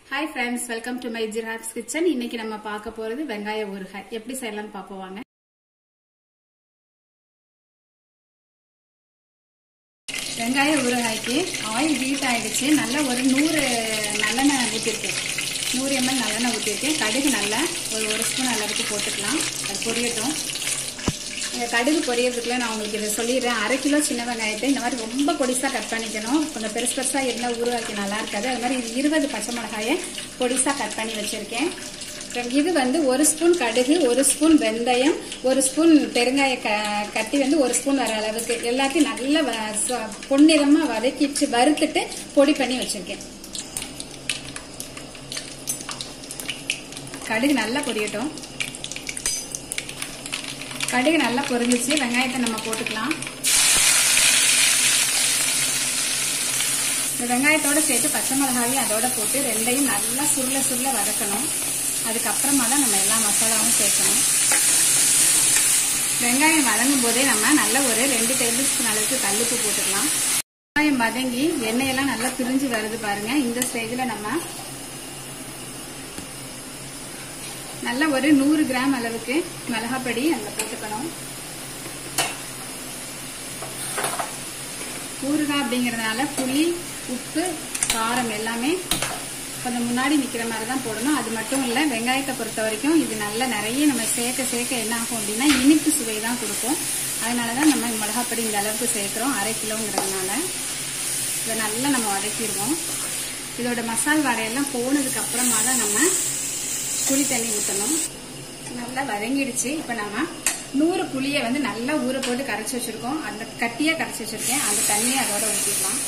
hi friends welcome to my ஜிராப்ஸ் kitchen இன்னைக்கு நம்ம பார்க்க போறது வெங்காய ஊறுகாய் எப்படி செய்யலாம்னு பார்ப்போம் வாங்க வெங்காய ஊறுகாய்க்கு ஆயில் ஹீட் ஆயிடுச்சு நல்லா ஒரு நூறு நல்லெண்ணெய் ஊற்றிருக்கேன் நூறு எம்எல் நல்லெண்ணெய் ஊற்றிருக்கேன் கடுகு நல்லா ஒரு ஒரு ஸ்பூன் அளவுக்கு போட்டுக்கலாம் அது பொரியட்டும் இந்த கடுகு பொரியறதுக்குள்ள நான் உங்களுக்கு இதை சொல்லிடுறேன் அரை கிலோ சின்ன வெங்காயத்தை இந்த மாதிரி ரொம்ப பொடிசாக கட் பண்ணிக்கணும் கொஞ்சம் பெருசு பெருசாக இருந்தால் ஊறுகாய்க்கு நல்லா இருக்காது அது மாதிரி இது இருபது பச்சை மிளகாயை பொடிசாக கட் பண்ணி வச்சிருக்கேன் இது வந்து ஒரு ஸ்பூன் கடுகு ஒரு ஸ்பூன் வெந்தயம் ஒரு ஸ்பூன் பெருங்காய க கட்டி வந்து ஒரு ஸ்பூன் வர அளவுக்கு எல்லாத்தையும் நல்லா பொன்னிறமாக வதக்கிட்டு வறுத்துட்டு பொடி பண்ணி வச்சிருக்கேன் கடுகு நல்லா பொரியட்டும் கடுகு நல்லா பொரிஞ்சிச்சு வெங்காயத்தை நம்ம போட்டுக்கலாம் இந்த வெங்காயத்தோட சேர்த்து பச்சை மிளகாயும் அதோட போட்டு ரெண்டையும் நல்லா சுருள சுருள வதக்கணும் அதுக்கப்புறமா தான் நம்ம எல்லா மசாலாவும் சேர்க்கணும் வெங்காயம் வதங்கும் போதே நம்ம நல்ல ஒரு ரெண்டு டேபிள் ஸ்பூன் அளவுக்கு கல்லுப்பு போட்டுக்கலாம் வெங்காயம் வதங்கி எண்ணெயெல்லாம் நல்லா பிரிஞ்சு வருது பாருங்க இந்த ஸ்டேஜில் நம்ம நல்ல ஒரு நூறு கிராம் அளவுக்கு மிளகாப்பொடி அதில் போட்டுக்கணும் ஊறுகாய் அப்படிங்கறதுனால புளி உப்பு காரம் எல்லாமே கொஞ்சம் முன்னாடி நிற்கிற மாதிரி தான் போடணும் அது மட்டும் இல்லை வெங்காயத்தை பொறுத்த வரைக்கும் இது நல்லா நிறைய நம்ம சேர்க்க சேர்க்க என்ன ஆகும் அப்படின்னா இனிப்பு சுவை தான் கொடுக்கும் அதனால தான் நம்ம மிளகாப்பொடி இந்த அளவுக்கு சேர்க்குறோம் அரை கிலோங்கிறதுனால இதை நல்லா நம்ம வதக்கிடுவோம் இதோட மசால் வாடையெல்லாம் போனதுக்கு அப்புறமா தான் நம்ம புளி தண்ணி ஊற்றணும் நல்லா வதங்கிடுச்சு இப்போ நம்ம நூறு புளியை வந்து நல்லா ஊற போட்டு கரைச்சி வச்சிருக்கோம் அந்த கட்டியாக கரைச்சி வச்சிருக்கேன் அந்த தண்ணியை அதோட ஊற்றிக்கலாம்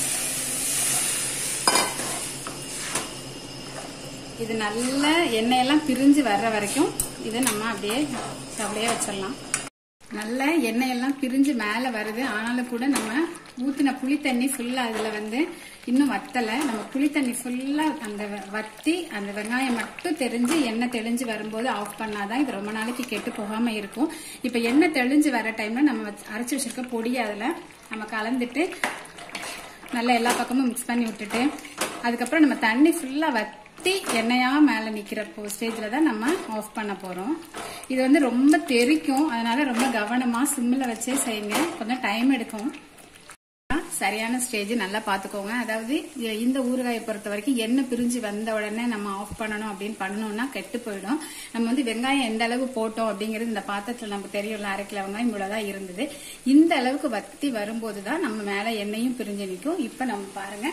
இது நல்ல எண்ணெயெல்லாம் பிரிஞ்சு வர்ற வரைக்கும் இதை நம்ம அப்படியே அப்படியே வச்சிடலாம் நல்ல எண்ணெயெல்லாம் பிரிஞ்சு மேலே வருது ஆனாலும் கூட நம்ம ஊற்றின புளி தண்ணி ஃபுல்லாக அதில் வந்து இன்னும் வத்தலை நம்ம புளி தண்ணி ஃபுல்லாக அந்த வத்தி அந்த வெங்காயம் மட்டும் தெரிஞ்சு எண்ணெய் தெளிஞ்சு வரும்போது ஆஃப் பண்ணாதான் இது ரொம்ப நாளைக்கு கெட்டு போகாமல் இருக்கும் இப்போ எண்ணெய் தெளிஞ்சு வர டைமில் நம்ம அரைச்சி வச்சிருக்க பொடியை அதில் நம்ம கலந்துட்டு நல்லா எல்லா பக்கமும் மிக்ஸ் பண்ணி விட்டுட்டு அதுக்கப்புறம் நம்ம தண்ணி ஃபுல்லாக வத்தி எண்ணெயா மேலே நிற்கிற ஸ்டேஜில் தான் நம்ம ஆஃப் பண்ண போகிறோம் இது வந்து ரொம்ப தெரிக்கும் அதனால ரொம்ப கவனமாக சிம்மில் வச்சே செய்யுங்க கொஞ்சம் டைம் எடுக்கும் சரியான ஸ்டேஜ் நல்லா பார்த்துக்கோங்க அதாவது இந்த ஊறுகாயை பொறுத்த வரைக்கும் எண்ணெய் பிரிஞ்சு வந்த உடனே நம்ம ஆஃப் பண்ணணும் அப்படின்னு பண்ணோம்னா கெட்டு போயிடும் நம்ம வந்து வெங்காயம் எந்த அளவு போட்டோம் அப்படிங்கிறது இந்த பாத்திரத்தில் நமக்கு தெரியும்ல அரை கிலோ வெங்காயம் இவ்வளோதான் இருந்தது இந்த அளவுக்கு வத்தி வரும்போது தான் நம்ம மேலே எண்ணெயும் பிரிஞ்சு நிற்கும் இப்போ நம்ம பாருங்க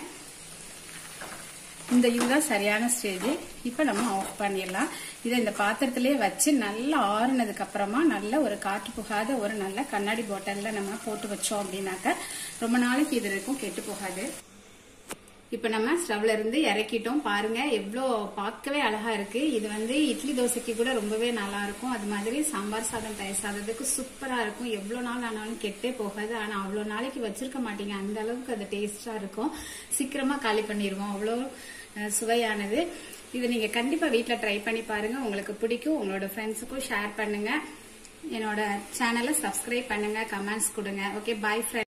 இந்த இதுதான் சரியான ஸ்டேஜ் இப்போ நம்ம ஆஃப் பண்ணிடலாம் இதை இந்த பாத்திரத்திலே வச்சு நல்லா ஆறுனதுக்கு அப்புறமா நல்ல ஒரு காற்று புகாத ஒரு நல்ல கண்ணாடி பாட்டிலில் நம்ம போட்டு வச்சோம் அப்படின்னாக்க ரொம்ப நாளைக்கு இது இருக்கும் கெட்டு போகாது இப்ப நம்ம ஸ்டவ்ல இருந்து இறக்கிட்டோம் பாருங்க எவ்வளோ பார்க்கவே அழகா இருக்கு இது வந்து இட்லி தோசைக்கு கூட ரொம்பவே நல்லா இருக்கும் அது மாதிரி சாம்பார் சாதம் தயிர் சாதத்துக்கு சூப்பரா இருக்கும் எவ்வளவு நாள் ஆனாலும் கெட்டே போகாது ஆனா அவ்வளவு நாளைக்கு வச்சிருக்க மாட்டீங்க அந்த அளவுக்கு அது டேஸ்டா இருக்கும் சீக்கிரமா காலி பண்ணிடுவோம் அவ்வளோ சுவையானது இது நீங்க கண்டிப்பா வீட்ல ட்ரை பண்ணி பாருங்க உங்களுக்கு பிடிக்கும் உங்களோட ஃப்ரெண்ட்ஸுக்கும் ஷேர் பண்ணுங்க என்னோட சேனலை சப்ஸ்கிரைப் பண்ணுங்க கமெண்ட்ஸ் கொடுங்க ஓகே பாய் ஃப்ரெண்ட்